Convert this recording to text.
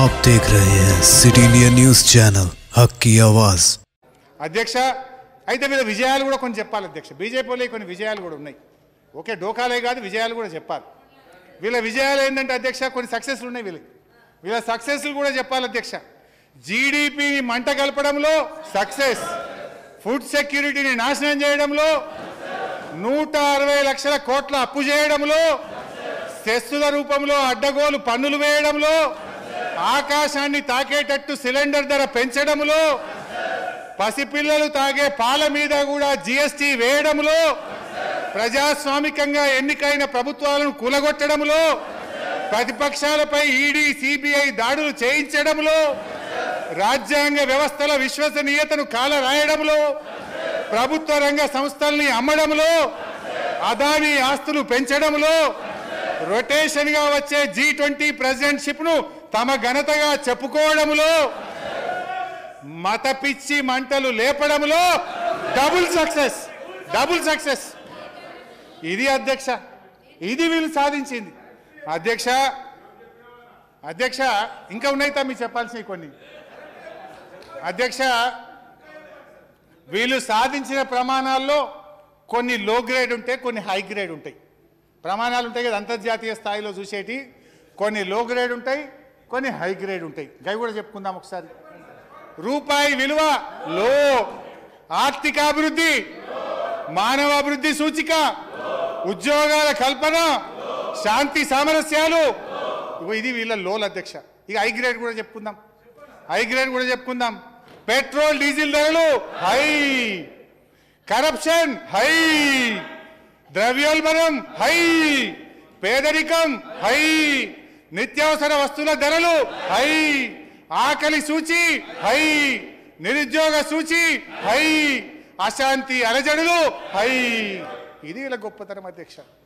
आप देख रहे हैं सिटी इंडिया न्यूज चैनल हक की आवाज అధ్యక్ష అయితే వీళ్ళ విజయాలు కూడా కొన్ని చెప్పాలి అధ్యక్ష బీజేపీలో కొన్ని విజయాలు కూడా ఉన్నాయి ఓకే డోకాలే కాదు విజయాలు కూడా చెప్పాలి వీళ్ళ విజయాలు ఏంటంటే అధ్యక్ష కొన్ని సక్సెస్లు ఉన్నాయి వీళ్ళకి వీళ్ళ సక్సెస్లు కూడా చెప్పాలి అధ్యక్ష జీడిపిని మంట కలపడంలో సక్సెస్ ఫుడ్ సెక్యూరిటీని నాశనం చేయడంలో నూట అరవై లక్షల కోట్ల అప్పు చేయడంలో సెస్సుల రూపంలో అడ్డగోలు పన్నులు వేయడంలో ఆకాశాన్ని తాకేటట్టు సిలిండర్ ధర పెంచడంలో పసిపిల్లలు తాగే పాల మీద కూడా జీఎస్టీ వేయడంలో ప్రజాస్వామికంగా ఎన్నికైన ప్రభుత్వాలను కూలగొట్టడంలో ప్రతిపక్షాలపై ఈడీ సిబిఐ దాడులు చేయించడంలో రాజ్యాంగ వ్యవస్థల విశ్వసనీయతను కాల రాయడంలో ప్రభుత్వ రంగ సంస్థల్ని అమ్మడంలో అదానీ ఆస్తులు పెంచడంలో రొటేషన్ గా వచ్చే జీ ట్వంటీ ప్రెసిడెంట్షిప్ ను తమ ఘనతగా చెప్పుకోవడంలో మత పిచ్చి మంటలు లేపడంలో డబుల్ సక్సెస్ డబుల్ సక్సెస్ ఇది అధ్యక్ష ఇది వీళ్ళు సాధించింది అధ్యక్ష అధ్యక్ష ఇంకా ఉన్నాయి తమ్మి చెప్పాల్సినవి కొన్ని అధ్యక్ష వీళ్ళు సాధించిన ప్రమాణాల్లో కొన్ని లో గ్రేడ్ ఉంటాయి కొన్ని హై గ్రేడ్ ఉంటాయి ప్రమాణాలు ఉంటాయి కదా అంతర్జాతీయ స్థాయిలో చూసేటి కొన్ని లో గ్రేడ్ ఉంటాయి కొన్ని హై గ్రేడ్ ఉంటాయి అవి కూడా చెప్పుకుందాం ఒకసారి రూపాయి విలువ లో ఆర్థికాభివృద్ధి మానవాభివృద్ధి సూచిక ఉద్యోగాల కల్పన శాంతి సామరస్యాలు ఇగో ఇది వీళ్ళ లోల్ అధ్యక్ష ఇక హై గ్రేడ్ కూడా చెప్పుకుందాం హై గ్రేడ్ కూడా చెప్పుకుందాం పెట్రోల్ డీజిల్ ధరలు హై కరప్షన్ హై ద్రవ్యోల్బణం హై పేదరికం హై నిత్యావసర వస్తువుల ధరలు హై ఆకలి సూచి హై నిరుద్యోగ సూచి హై అశాంతి అలజడులు హై ఇది వీళ్ళ గొప్పతనం అధ్యక్ష